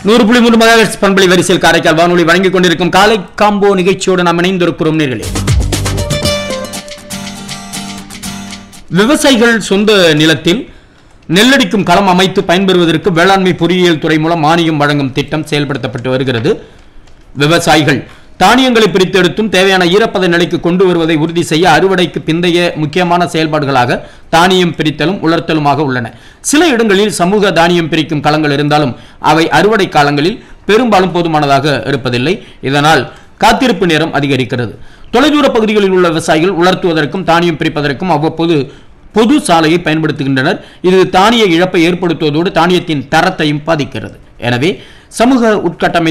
நூறு புள்ளி மூன்று மெகாஹெர்ட்ஸ் பண்பலை வரிசையில் காரைக்கால் வானொலி வழங்கிக் கொண்டிருக்கும் காலை காம்போ நிகழ்ச்சியோடு நாம் இணைந்திருக்கிறோம் நேர்களே விவசாயிகள் சொந்த நிலத்தில் நெல்லடிக்கும் களம் அமைத்து பயன்பெறுவதற்கு வேளாண்மை பொறியியல் துறை மூலம் மானியம் வழங்கும் திட்டம் செயல்படுத்தப்பட்டு வருகிறது விவசாயிகள் தானியங்களை பிரித்தெடுத்தும் தேவையான ஈரப்பத நிலைக்கு கொண்டு வருவதை உறுதி செய்ய அறுவடைக்கு பிந்தைய முக்கியமான செயல்பாடுகளாக தானியம் பிரித்தலும் உலர்த்தலுமாக உள்ளன சில இடங்களில் சமூக தானியம் பிரிக்கும் களங்கள் இருந்தாலும் அவை அறுவடை காலங்களில் பெரும்பாலும் போதுமானதாக இருப்பதில்லை இதனால் காத்திருப்பு நேரம் அதிகரிக்கிறது தொலைதூர பகுதிகளில் உள்ள விவசாயிகள் உலர்த்துவதற்கும் தானியம் பிரிப்பதற்கும் அவ்வப்போது பொது சாலையை பயன்படுத்துகின்றனர் இது தானிய இழப்பை ஏற்படுத்துவதோடு தானியத்தின் தரத்தையும் பாதிக்கிறது எனவே சமூக உட்கட்டமைப்பு